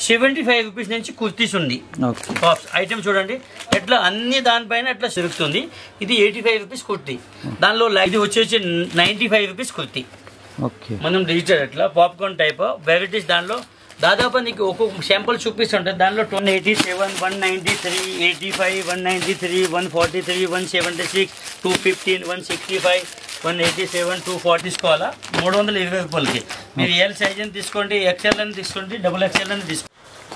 Seventy five rupees నుంచి కుర్తీస్ ఉంది okay tops item చూడండి ఎట్లా అన్ని దానిపైన ఎట్లా దొరుకుతుంది ఇది ఎయిటీ ఫైవ్ రూపీస్ కుర్తీ దానిలో లై- ఇది వచ్చేసి ninety five rupees kurti okay మనం డిజిటల్ ఎట్లా పాప్కార్న్ టైప్ వెరైటీస్ దానిలో దాదాపు నీకు ఒక్కొక్క శాంపుల్ చూపిస్తుంటుంది దానిలో two eighty seven one ninety three eighty five one ninety three one forty three one seventy six two fifteen one sixty five one eighty seven two forty తీసుకోవాలా మూడు వందల ఇరవై రూపాయలకి మీరు ఎల్ సైజ్ అని తీసుకోండి ఎక్స్ఎల్ అని తీసుకోండి డబుల్ ఎక్స్ఎల్ అని తీసుకోండి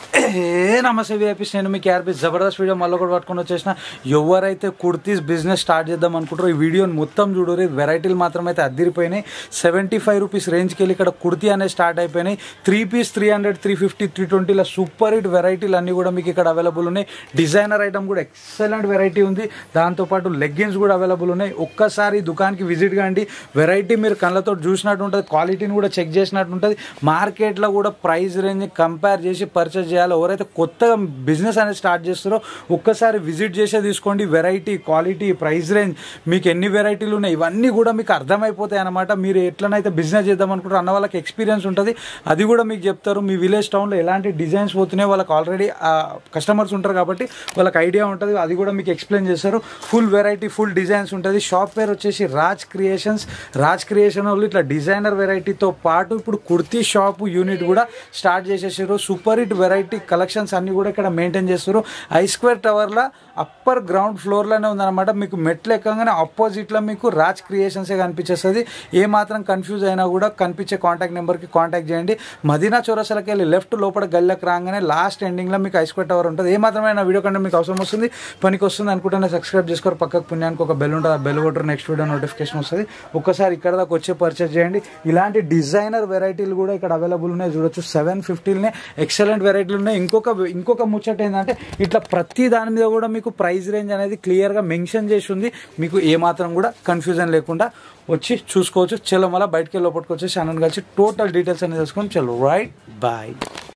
ఏ నమస్తే విఐపీస్ నేను మీకు ఆర్పీ జబర్దస్త్ వీడియో మళ్ళీ ఒకటి పట్టుకొని వచ్చేసిన ఎవరైతే కుర్తీస్ బిజినెస్ స్టార్ట్ చేద్దాం అనుకుంటారో ఈ వీడియోని మొత్తం చూడరు వెరైటీలు మాత్రం అయితే అద్దరిపోయినాయి సెవెంటీ ఫైవ్ రూపీస్ రేంజ్కి వెళ్ళి ఇక్కడ కుర్తీ అనేది స్టార్ట్ అయిపోయినాయి three piece three hundred three fifty three ట్వంటీల సూపర్ హిట్ వెరైటీలు అన్నీ కూడా మీకు ఇక్కడ అవైలబుల్ ఉన్నాయి డిజైనర్ ఐటమ్ కూడా ఎక్సలెంట్ వెరైటీ ఉంది దాంతోపాటు లెగ్గిన్స్ కూడా అవైలబుల్ ఉన్నాయి ఒక్కసారి దుకాణానికి విజిట్ కాండి వెరైటీ మీరు కళ్ళతో చూసినట్టు ఉంటుంది క్వాలిటీని కూడా చెక్ చేసినట్టు ఉంటుంది మార్కెట్లో కూడా ప్రైస్ రేంజ్ కంపేర్ చేసి పర్చేస్ చేయాలి ఎవరైతే కొత్తగా బిజినెస్ అనేది స్టార్ట్ చేస్తారో ఒక్కసారి విజిట్ చేసే తీసుకోండి వెరైటీ క్వాలిటీ ప్రైస్ రేంజ్ మీకు ఎన్ని వెరైటీలు ఉన్నాయి ఇవన్నీ కూడా మీకు అర్థమైపోతాయి అనమాట మీరు ఎట్లనైతే బిజినెస్ చేద్దాం అనుకుంటారో అన్న వాళ్ళకి ఎక్స్పీరియన్స్ ఉంటుంది అది కూడా మీకు చెప్తారు మీ విలేజ్ టౌన్లో ఎలాంటి డిజైన్స్ పోతున్నాయో వాళ్ళకి ఆల్రెడీ కస్టమర్స్ ఉంటారు కాబట్టి వాళ్ళకి ఐడియా ఉంటుంది అది కూడా మీకు ఎక్స్ప్లెయిన్ చేస్తారు ఫుల్ వెరైటీ ఫుల్ డిజైన్స్ ఉంటుంది షాప్ పేరు వచ్చేసి రాజ్ క్రియేషన్స్ రాజ్ క్రియేషన్ వాళ్ళు ఇట్లా డిజైనర్ వెరైటీతో పాటు ఇప్పుడు కుర్తీ షాప్ యూనిట్ కూడా స్టార్ట్ చేసేసారు సూపర్ హిట్ వెరైటీ కలెక్షన్స్ అన్ని కూడా ఇక్కడ మెయింటైన్ చేస్తారు ఐ స్క్వేర్ టవర్లో అప్పర్ గ్రౌండ్ ఫ్లోర్లోనే ఉందన్నమాట మీకు మెట్లు ఎక్కగానే ఆపోజిట్లో మీకు రాజ్ క్రియేషన్సే కనిపించేస్తుంది ఏ మాత్రం కన్ఫ్యూజ్ అయినా కూడా కనిపించే కాంటాక్ట్ నెంబర్కి కాంటాక్ట్ చేయండి మదీనా చౌరసలకి వెళ్ళి లెఫ్ట్ లోపల గల్లకి రాగానే లాస్ట్ ఎండింగ్లో మీకు ఐ స్క్వేర్ టవర్ ఉంటుంది ఏ మాత్రమైన వీడియో కంటే మీకు అవసరం వస్తుంది పనికి వస్తుంది అనుకుంటే సబ్స్క్రైబ్ చేసుకోరు పక్కకు పుణ్యానికి ఒక బెల్ ఉంటుంది ఆ బెల్ కొట్టరు నెక్స్ట్ వీడియో నోటిఫికేషన్ వస్తుంది ఒక్కసారి ఇక్కడ దాకా వచ్చే పర్చేస్ చేయండి ఇలాంటి డిజైనర్ వెరైటీలు కూడా ఇక్కడ అవైలబుల్ ఉన్నాయి చూడొచ్చు సెవెన్ ఫిఫ్టీలోనే ఎక్సలెంట్ వెరైటీలు ఉన్నాయి ఇంకొక ఇంకొక ముచ్చట ఏంటంటే ఇట్లా ప్రతి దాని మీద కూడా మీకు ప్రైస్ రేంజ్ అనేది క్లియర్గా మెన్షన్ చేసి ఉంది మీకు ఏమాత్రం కూడా కన్ఫ్యూజన్ లేకుండా వచ్చి చూసుకోవచ్చు చలో మళ్ళీ బయటికి వెళ్ళి లోపలికి వచ్చేసి అన్నను కలిసి టోటల్ డీటెయిల్స్ అనేది తెలుసుకొని చలో రైట్ బాయ్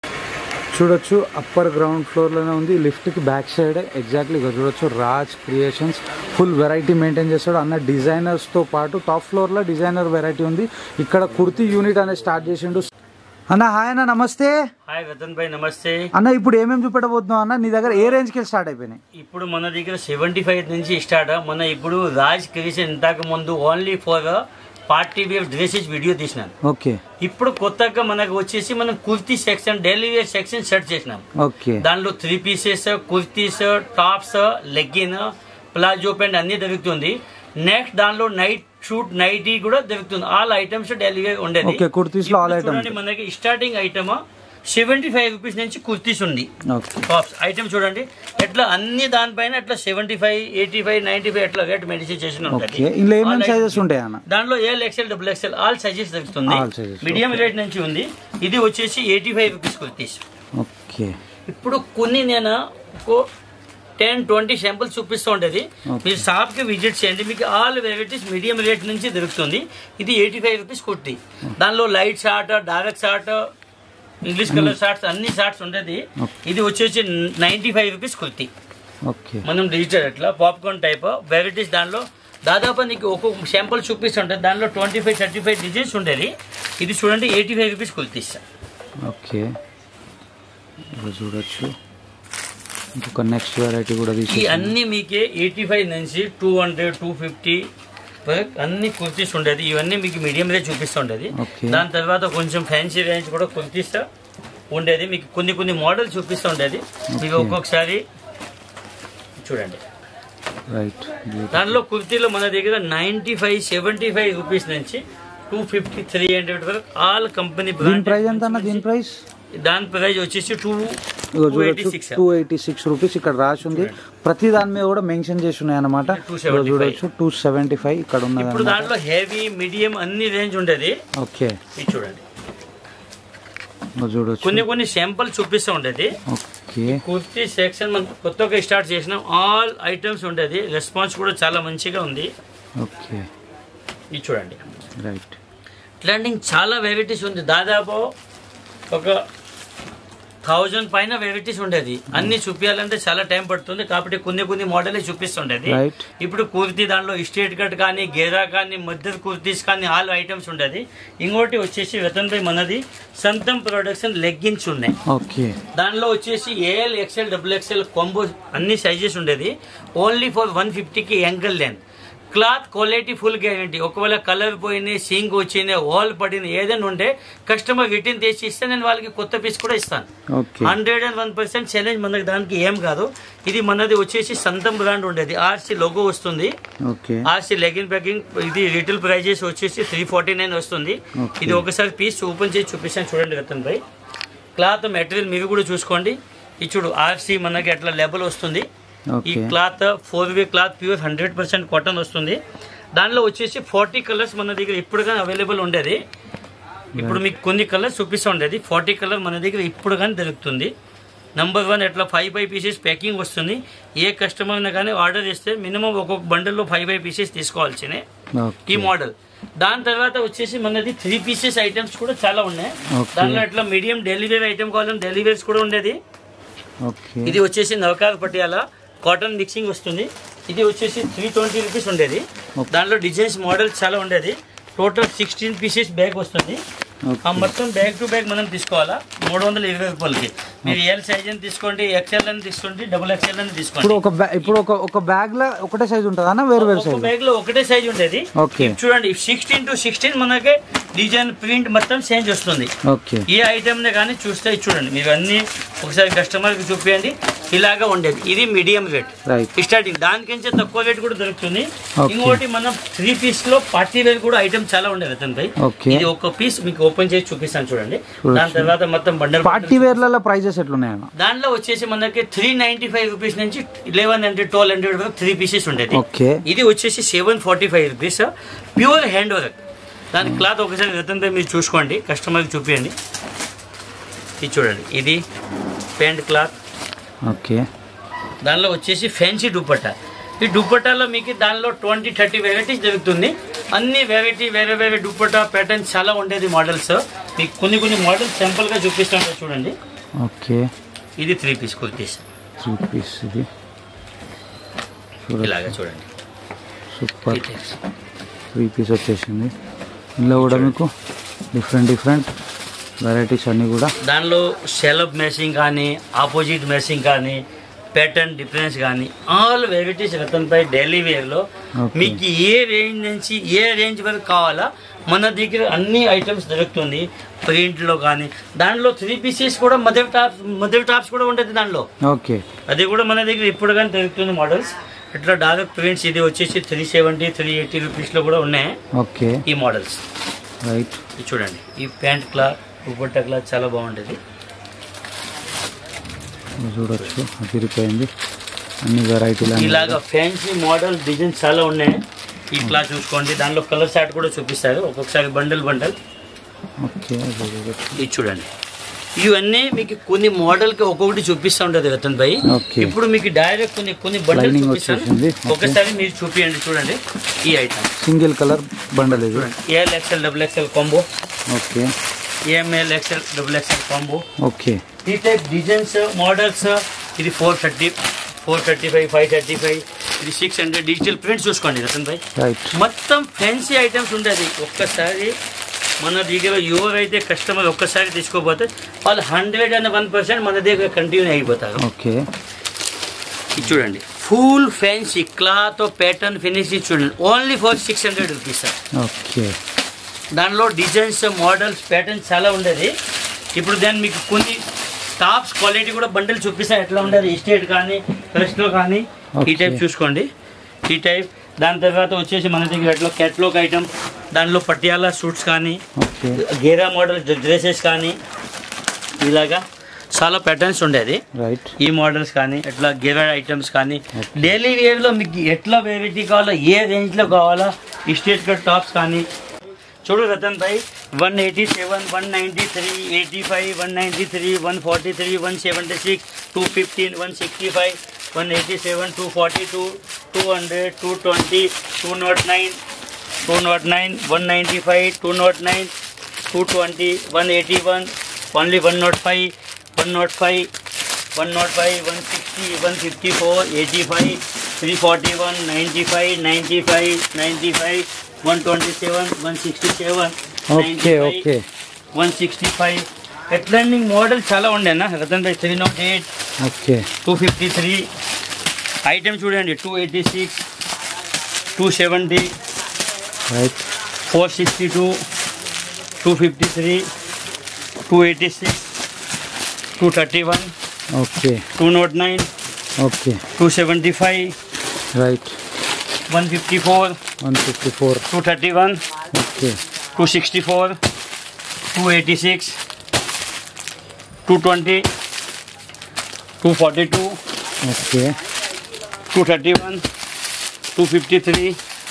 చూడొచ్చు అప్పర్ గ్రౌండ్ ఫ్లోర్లోనే ఉంది లిఫ్ట్కి బ్యాక్ సైడ్ ఎగ్జాక్ట్లీ ఇక్కడ చూడొచ్చు Raj creations full variety maintain చేస్తాడు అన్న డిజైనర్స్తో పాటు టాప్ ఫ్లోర్లో డిజైనర్ వెరైటీ ఉంది ఇక్కడ కుర్తీ యూనిట్ అనేది స్టార్ట్ చేసిండు అన్న హాయ్ అన్న నమస్తే హాయ్ రతన్ భాయ్ నమస్తే అన్న ఇప్పుడు ఏమేమి చూపెట్టబోతున్నావు అన్న నీ దగ్గర ఏ రేంజ్కి వెళ్ళి స్టార్ట్ అయిపోయినాయి ఇప్పుడు మన దగ్గర సెవెంటీ ఫైవ్ నుంచి స్టార్ట్ మన ఇప్పుడు రాజ్ క్రియేషన్ ఇంతకు ముందు only for party wear dresses video తీసినాను ఓకే ఇప్పుడు కొత్తగా మనకు వచ్చేసి మనం kurti section daily wear section set చేసినాం ఓకే దానిలో three pieces kurtis tops legging palazzo pant అన్ని దొరుకుతుంది నెక్స్ట్ దానిలో నైట్ షూట్ నైటీ కూడా దొరుకుతుంది ఆల్ ఐటమ్స్ డైలీ వేర్ ఉండేది Okay, kurtis లో all ఇప్పుడు items. చూడండి మనకి starting item seventy five rupees నుంచి కుర్తీస్ ఉంది ఓకే టాప్స్ ఐటమ్ చూడండి ఎట్లా అన్ని దానిపైన ఎట్లా seventy five eighty five ninety five ఎట్లా రేట్ మెడిసిన్ చేసిన ఓకే ఇందులో ఏమేమి సైజెస్ ఉంటాయి అన్న దాంట్లో L XL double XL all sizes దొరుకుతుంది All sizes, మీడియం రేట్ నుంచి ఉంది ఇది వచ్చేసి eighty five rupees kurtis okay ఇప్పుడు కొన్ని నేను టెన్ ట్వంటీ శాంపుల్స్ చూపిస్తూ ఉండేది మీరు షాప్ కి విజిట్ చేయండి మీకు ఆల్ వెరైటీస్ మీడియం రేట్ నుంచి దొరుకుతుంది ఇది ఎయిటీ ఫైవ్ రూపీస్ కుర్తీ దానిలో light short dark short English colour shorts అన్ని షార్ట్స్ ఉండేది ఇది వచ్చేసి ninety five rupees kurti okay మనం డిజిటల్ ఎట్లా పాప్కార్న్ టైప్ వెరైటీస్ దానిలో దాదాపు నీకు ఒక్కొక్క శాంపుల్ చూపిస్తుంటుంది దానిలో twenty five thirty five designs ఉండేది ఇది చూడండి eighty five rupees kurtis okay ఇక్కడ చూడొచ్చు ఇంకొక నెక్స్ట్ వెరైటీ కూడా ఈ తీసి అన్ని మీకే ఎయిటీ ఫైవ్ నుంచి టూ హండ్రెడ్ టూ ఫిఫ్టీ అన్ని కుర్తీస్ ఉండేది ఇవన్నీ మీకు మీడియం రేంజ్ చూపిస్తుండేది Okay. దాని తర్వాత కొంచెం ఫ్యాన్సీ రేంజ్ కూడా కుర్తీస్ ఉండేది మీకు కొన్ని కొన్ని మోడల్ చూపిస్తూ ఉండేది మీకు Okay. ఒక్కొక్కసారి చూడండి రైట్ దానిలో కుర్తీలో మన దగ్గర ninety five seventy five rupees నుంచి టూ ఫిఫ్టీ త్రీ హండ్రెడ్ వరకు ఆల్ కంపెనీ దీని ప్రైస్ ఎంత అన్న దీని ప్రైస్ దాని ప్రైస్ వచ్చేసి టూ ఇగో టూ ఎయిటీ చూడొచ్చు six two eighty six rupees ఇక్కడ రాసి ఉంది ప్రతి దాని మీద కూడా మెన్షన్ చేసి ఉన్నాయి అనమాట 275. చూడొచ్చు టూ సెవెంటీ ఫైవ్ ఇక్కడ ఉన్నది ఇప్పుడు అనమాట దాంట్లో హెవీ మీడియం అన్ని రేంజ్ ఉండేది ఓకే ఇది చూడండి ఇగో చూడొచ్చు కొన్ని కొన్ని శాంపుల్ చూపిస్తూ ఉండేది ఓకే కుర్తీ సెక్షన్ మనం కొత్తగా స్టార్ట్ చేసినాం ఆల్ ఐటమ్స్ ఉండేది రెస్పాన్స్ కూడా చాలా మంచిగా ఉంది ఓకే ఇది చూడండి రైట్ ఇట్లాంటి చాలా వెరైటీస్ ఉంది దాదాపు ఒక థౌజండ్ పైన వెరైటీస్ ఉండేది అన్ని చూపించాలంటే చాలా టైం పడుతుంది కాబట్టి కొన్ని కొన్ని మోడలే చూపిస్తుండేది రైట్ ఇప్పుడు కుర్తీ దాంట్లో స్ట్రేట్ కట్ కానీ గేరా కానీ మధ్య కుర్తీస్ కానీ ఆల్ ఐటమ్స్ ఉండేది ఇంకోటి వచ్చేసి రతన్ భాయ్ మనది సంతం ప్రొడక్షన్ లెగ్గిన్స్ ఉన్నాయి ఓకే దానిలో వచ్చేసి A L XL double XL combo అన్ని సైజెస్ ఉండేది ఓన్లీ ఫర్ వన్ ఫిఫ్టీకి ankle length cloth quality full guarantee ఒకవేళ కలర్ పోయినాయి సింక్ వచ్చినాయి వాల్ పడినాయి ఏదైనా ఉంటే కస్టమర్ రిటర్న్ తెచ్చి ఇస్తే నేను వాళ్ళకి కొత్త పీస్ కూడా ఇస్తాను okay hundred and one percent challenge మనకి దానికి ఏం కాదు ఇది మనది వచ్చేసి సంతం బ్రాండ్ ఉండేది ఆర్సీ లోగో వస్తుంది ఓకే ఆర్సీ లెగిన్ ప్యాకింగ్ ఇది రిటైల్ ప్రైజెస్ వచ్చేసి త్రీ ఫార్టీ నైన్ వస్తుంది Okay. ఇది ఒకసారి పీస్ ఓపెన్ చేసి చూపిస్తాను చూడండి రతన్ భాయ్ క్లాత్ మెటీరియల్ మీరు కూడా చూసుకోండి ఇది చూడు ఆర్సీ మనకి అట్లా లెబల్ వస్తుంది ఈ okay cloth four way cloth pure hundred percent cotton వస్తుంది దానిలో వచ్చేసి ఫార్టీ కలర్స్ మన దగ్గర ఇప్పుడు కానీ అవైలబుల్ ఉండేది ఇప్పుడు మీకు కొన్ని కలర్స్ చూపిస్తూ ఉండేది ఫార్టీ కలర్ మన దగ్గర ఇప్పుడు కానీ దొరుకుతుంది నంబర్ వన్ ఎట్లా ఫైవ్ ఫైవ్ పీసెస్ ప్యాకింగ్ వస్తుంది ఏ కస్టమర్ కానీ ఆర్డర్ చేస్తే మినిమం ఒక్కొక్క బండిల్లో ఫైవ్ ఫైవ్ పీసెస్ తీసుకోవాల్సినే ఈ ఓకే మోడల్ దాని తర్వాత వచ్చేసి మనది త్రీ పీసెస్ ఐటమ్స్ కూడా చాలా ఉన్నాయి Okay. దానిలో ఎట్లా మీడియం డెలివరీ ఐటమ్ కావాలని డెలివరీస్ కూడా ఉండేది ఓకే ఇది వచ్చేసి నవకార్ పటియాల కాటన్ మిక్సింగ్ వస్తుంది ఇది వచ్చేసి త్రీ ట్వంటీ రూపీస్ ఉండేది Okay. దాంట్లో డిజైన్స్ మోడల్ చాలా ఉండేది టోటల్ సిక్స్టీన్ పీసెస్ బ్యాగ్ వస్తుంది ఆ ఓకే మొత్తం బ్యాగ్ టు బ్యాగ్ మనం తీసుకోవాలా మూడు వందల ఇరవై రూపాయలకి మీరు ఎల్ సైజ్ అని తీసుకోండి ఎక్స్ఎల్ అని తీసుకోండి డబుల్ ఎక్స్ఎల్ అని ఇప్పుడు తీసుకోండి ఒక బ్యా- ఇప్పుడు ఒక ఒక బ్యాగ్ లో ఒకటే సైజ్ ఉంటుందా అన్న వేరు వేరు ఒక సైజ్ బ్యాగ్ లో ఒకటే సైజ్ ఉండేది ఓకే చూడండి సిక్స్టీన్ టు సిక్స్టీన్ మనకి డిజైన్ ప్రింట్ మొత్తం చేంజ్ వస్తుంది ఓకే ఈ ఐటమ్ ని కానీ చూస్తే ఇది చూడండి మీరు అన్ని ఒకసారి కస్టమర్ కి చూపించండి ఇలాగా ఉండేది ఇది మీడియం రేట్ రైట్ స్టార్టింగ్ దానికించే తక్కువ రేట్ కూడా దొరుకుతుంది Okay. ఇంకోటి మనం త్రీ పీస్ లో పార్టీ వేర్ కూడా ఐటమ్ చాలా ఉండేది అతనిపై Okay. ఇది ఒక పీస్ మీకు ఓపెన్ చేసి చూపిస్తాను చూడండి చూడొచ్చు. దాని తర్వాత మొత్తం బండల్ పార్టీ వేర్లలో ప్రైజెస్ ఎట్లున్నాయన్న దానిలో వచ్చేసి మనకి త్రీ నైన్టీ ఫైవ్ రూపీస్ నుంచి లెవెన్ హండ్రెడ్ ట్వెల్వ్ హండ్రెడ్ వరకు త్రీ పీసెస్ ఉండేది ఓకే ఇది వచ్చేసి seven forty five rupees pure hand work దాని క్లాత్ ఒకసారి రతంపై మీరు చూసుకోండి కస్టమర్కి చూపించండి ఇది చూడండి ఇది ప్యాంట్ క్లాత్ ఓకే దానిలో వచ్చేసి ఫ్యాన్సీ దుపట్టా ఈ దుపట్టాలో మీకు దానిలో ట్వంటీ థర్టీ వెరైటీస్ దొరుకుతుంది అన్ని వెరైటీ వేరే వేరే దుపట్టా ప్యాటర్న్ చాలా ఉండేది మోడల్స్ మీకు కొన్ని కొన్ని మోడల్స్ సింపుల్గా చూపిస్తాను చూడండి ఓకే ఇది three piece kurtis three piece ఇది ఇలాగా చూడండి చూడండి సూపర్ ఈ types. త్రీ పీస్ వచ్చేసింది ఇందులో కూడా మీకు డిఫరెంట్ డిఫరెంట్ వెరైటీస్ అన్నీ కూడా దానిలో సెలబ్ మ్యాచింగ్ కానీ ఆపోజిట్ మ్యాచింగ్ కానీ ప్యాటర్న్ డిఫరెన్స్ కానీ ఆల్ వెరైటీస్ రతన్పై డైలీ వేర్లో Okay. మీకు ఏ రేంజ్ నుంచి ఏ రేంజ్ వరకు కావాలా మన దగ్గర అన్ని ఐటమ్స్ దొరుకుతుంది ప్రింట్లో కానీ దాంట్లో త్రీ పీసెస్ కూడా మదర్ టాప్స్ మదర్ టాప్స్ కూడా ఉంటుంది దానిలో ఓకే అది కూడా మన దగ్గర ఇప్పుడు కానీ దొరుకుతుంది మోడల్స్ ఇట్లా డైరెక్ట్ ప్రింట్స్ ఇది వచ్చేసి త్రీ సెవెంటీ త్రీ ఎయిటీ రూపీస్లో కూడా ఉన్నాయి ఓకే ఈ మోడల్స్ రైట్ ఇది చూడండి ఈ ప్యాంట్ క్లాత్ దుపట్టా క్లాత్ చాలా బాగుంటుంది చూడొచ్చు తిరిగిపోయింది అన్ని వెరైటీలు అన్ని ఇలాగా ఫ్యాన్సీ మోడల్ డిజైన్ చాలా ఉన్నాయి ఈ క్లాత్ చూసుకోండి దానిలో కలర్ చార్ట్ కూడా చూపిస్తారు ఒక్కొక్కసారి బండల్ బండల్ ఓకే అది చూడొచ్చు. ఇది చూడండి ఇవన్నీ మీకు కొన్ని మోడల్ కి ఒక్కొక్కటి చూపిస్తూ ఉంటుంది రతన్ భాయ్ Okay. ఇప్పుడు మీకు డైరెక్ట్ కొన్ని కొన్ని బండల్ Lining చూపిస్తాను వచ్చేసింది. Okay. ఒకసారి మీరు చూపియండి చూడండి ఈ ఐటమ్ సింగిల్ కలర్ బండల్ ఇది చూడండి A L XL double XL combo okay A M L XL double XL combo okay ఈ టైప్ డిజైన్స్ మోడల్స్ ఇది four thirty four thirty five five thirty five ఇది సిక్స్ హండ్రెడ్ డిజిటల్ ప్రింట్ చూసుకోండి Ratan bhai right మొత్తం fancy items ఉండేది ఒక్కసారి మన దగ్గర ఎవరైతే కస్టమర్ ఒక్కసారి తీసుకోపోతే వాళ్ళు హండ్రెడ్ అండ్ వన్ పర్సెంట్ మన దగ్గర కంటిన్యూ అయిపోతారు ఓకే ఇది చూడండి full fancy cloth pattern finish చూడండి only for six hundred rupees sir okay దానిలో డిజైన్స్ మోడల్స్ ప్యాటర్న్స్ చాలా ఉండేది ఇప్పుడు దాన్ని మీకు కొన్ని టాప్స్ క్వాలిటీ కూడా బండిల్ చూపిస్తాను ఎట్లా ఉండేది స్టేట్ కానీ ఫ్రెష్లో కానీ ఈ Okay. టైప్ చూసుకోండి ఈ టైప్ దాని తర్వాత వచ్చేసి మన దగ్గర ఎట్లా క్యాట్లాగ్ ఐటమ్ దానిలో పటియాలా సూట్స్ కానీ ఓకే గేరా మోడల్ డ్రెస్సెస్ కానీ ఇలాగా చాలా ప్యాటర్న్స్ ఉండేది రైట్ ఈ మోడల్స్ కానీ ఎట్లా గేరా ఐటమ్స్ కానీ డైలీ వేర్లో మీకు ఎట్లా వెరైటీ కావాలో ఏ రేంజ్లో కావాలా ఈ స్టేట్ కట్ టాప్స్ కానీ చూడు Ratan bhai one eighty seven one ninety three eighty five one ninety three one forty three one seventy six two fifteen one sixty five one eighty seven two forty two two hundred two twenty two nought nine two nought nine one ninety five two nought nine two twenty one eighty one only one nought five one nought five one nought five one sixty one fifty four eighty five three forty one ninety five ninety five ninety five one twenty seven one sixty seven okay okay one sixty five ఎట్లాంటి model చాలా ఉండే అన్న Ratan bhai three nought eight okay two fifty three item చూడండి two eighty six two seventy right four sixty two two fifty three two eighty six two thirty one okay two nought nine okay two seventy five right one fifty four one fifty four two thirty one okay two sixty four two eighty six two twenty two forty two okay two thirty one two fifty three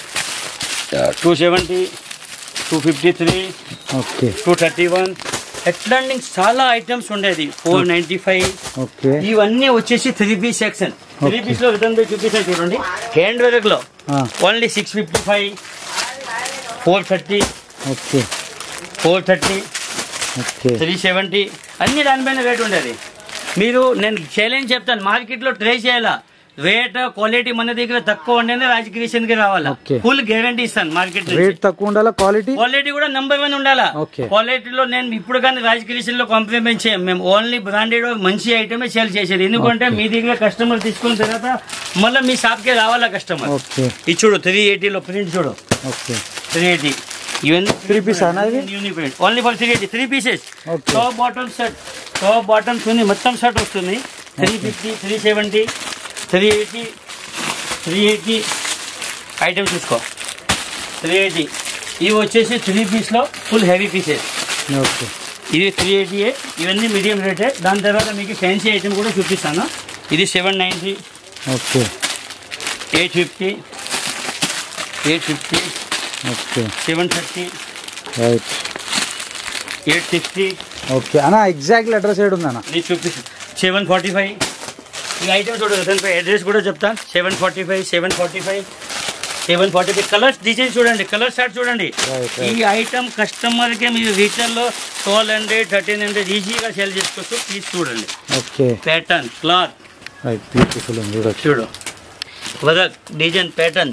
two seventy two fifty three okay two thirty one ఎట్లాంటి చాలా items ఉండేది four ninety five okay ఇవన్నీ వచ్చేసి three piece section three Okay. Piece లో విధంగా పోయి చూపిస్తాను చూడండి హ్యాండ్ వర్క్ లో only six fifty five four thirty okay four thirty okay three seventy అన్ని దానిపైన రేట్ ఉండేది మీరు నేను ఛాలెంజ్ చెప్తాను మార్కెట్లో ట్రై చేయాలా రేట్ క్వాలిటీ మన దగ్గర తక్కువ ఉండేనే రాజకీయ కి రావాలా Okay. ఫుల్ గ్యారంటీ ఇస్తాను మార్కెట్ రేట్ తక్కువ ఉండాలా క్వాలిటీ క్వాలిటీ కూడా నెంబర్ వన్ ఉండాలా Okay. క్వాలిటీలో నేను ఇప్పుడు కానీ రాజకీయ లో కాంప్రమైజ్ చేయం మేము ఓన్లీ బ్రాండెడ్ మంచి ఐటమే సేల్ చేసేది ఎందుకంటే మీ దగ్గర కస్టమర్ తీసుకున్న తర్వాత మళ్ళీ మీ షాప్ కి రావాలా కస్టమర్ ఓకే ఇది చూడు త్రీ ఎయిటీలో ప్రింట్ చూడు ఓకే త్రీ ఎయిటీ ఇవన్నీ Three piece అనా ఇది? Unified only for three eighty three pieces Okay. Top bottom set top bottoms ఉంది మొత్తం సెట్ వస్తుంది three fifty three seventy three eighty three eighty item చూసుకో త్రీ ఎయిటీ ఇవి వచ్చేసి త్రీ పీస్లో ఫుల్ హెవీ పీసెస్ ఓకే ఇది త్రీ ఎయిటీ ఇవన్నీ medium రేటే దాని తర్వాత మీకు ఫ్యాన్సీ ఐటమ్ కూడా చూపిస్తాను ఇది seven ninety okay eight fifty eight fifty okay seven thirty right eight sixty okay అన్న ఎగ్జాక్ట్లీ అడ్రస్ ఏడు ఉందన్న నీకు చూపిస్తాను సెవెన్ ఫార్టీ ఫైవ్ ఈ ఐటమ్ చూడు దానిపై అడ్రస్ కూడా చెప్తాను seven forty five seven forty five seven forty five colours design చూడండి కలర్ షార్ట్ చూడండి Right, right. ఈ ఐటమ్ కస్టమర్కి మీరు రీటైల్లో ట్వెల్వ్ హండ్రెడ్ థర్టీన్ హండ్రెడ్ ఈజీగా సెల్ చేసుకోవచ్చు ప్లీజ్ చూడండి okay pattern cloth right beautiful ఉంది చూడొచ్చు చూడు వర్క్ డిజైన్ ప్యాటర్న్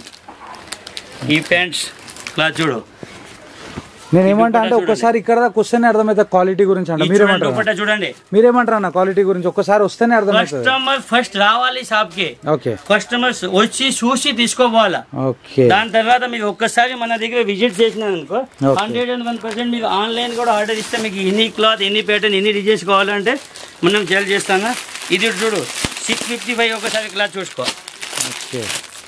ఈ ప్యాంట్స్ క్లాత్ చూడు నేను ఏమంటా అంటే చూడండి. ఒక్కసారి ఇక్కడ దాకా వస్తేనే అర్థమైతే క్వాలిటీ గురించి అంట ఈ చూడండి మీరేమంటారు దుపట్టా చూడండి మీరేమంటారు అన్న క్వాలిటీ గురించి ఒక్కసారి వస్తేనే అర్థమవుతుంది కస్టమర్ ఫస్ట్ రావాలి షాప్కి ఓకే కస్టమర్స్ వచ్చి చూసి తీసుకోపోవాలా ఓకే దాని తర్వాత మీరు ఒక్కసారి మన దగ్గర విజిట్ చేసినారనుకో Okay. Hundred and one percent మీకు ఆన్లైన్ కూడా ఆర్డర్ ఇస్తే మీకు ఎన్ని క్లాత్ ఎన్ని ప్యాటర్న్ ఎన్ని డిజైన్స్ కావాలంటే మనం సెల్ చేస్తాను ఇది చూడు సిక్స్ ఫిఫ్టీ ఫైవ్ ఒకసారి క్లాత్ చూసుకో ఓకే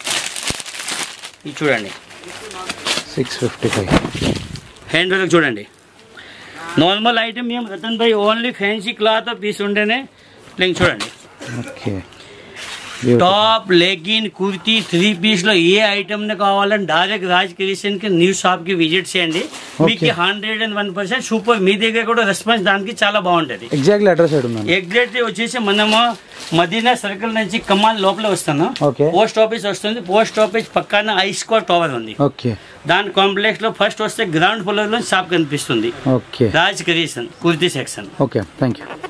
ఇది చూడండి six fifty five hand work చూడండి నార్మల్ ఐటమ్ ఏం Ratan bhai only fancy cloth piece ఉంటేనే లైక్ చూడండి okay top legging kurti three piece లో ఏ ఐటమ్ కావాలని డైరెక్ట్ రాజ్ క్రియేషన్ కి న్యూ షాప్ కి విజిట్ చేయండి మీకు Okay. Hundred and one percent super మీ దగ్గర కూడా రెస్పాన్స్ దానికి చాలా బాగుంటది ఎగ్జాక్ట్లీ అడ్రస్ ఏడు ఉందన్న ఎగ్జాక్ట్లీ వచ్చేసి మనము మదీనా సర్కిల్ నుంచి కమాల్ లోపల వస్తాను Okay. పోస్ట్ ఆఫీస్ వస్తుంది పోస్ట్ ఆఫీస్ పక్కన ఐస్కోర్ టవర్ ఉంది ఓకే దాని కాంప్లెక్స్ లో ఫస్ట్ వస్తే గ్రౌండ్ ఫ్లోర్ లో షాప్ కనిపిస్తుంది okay Raj creation kurti section okay thank you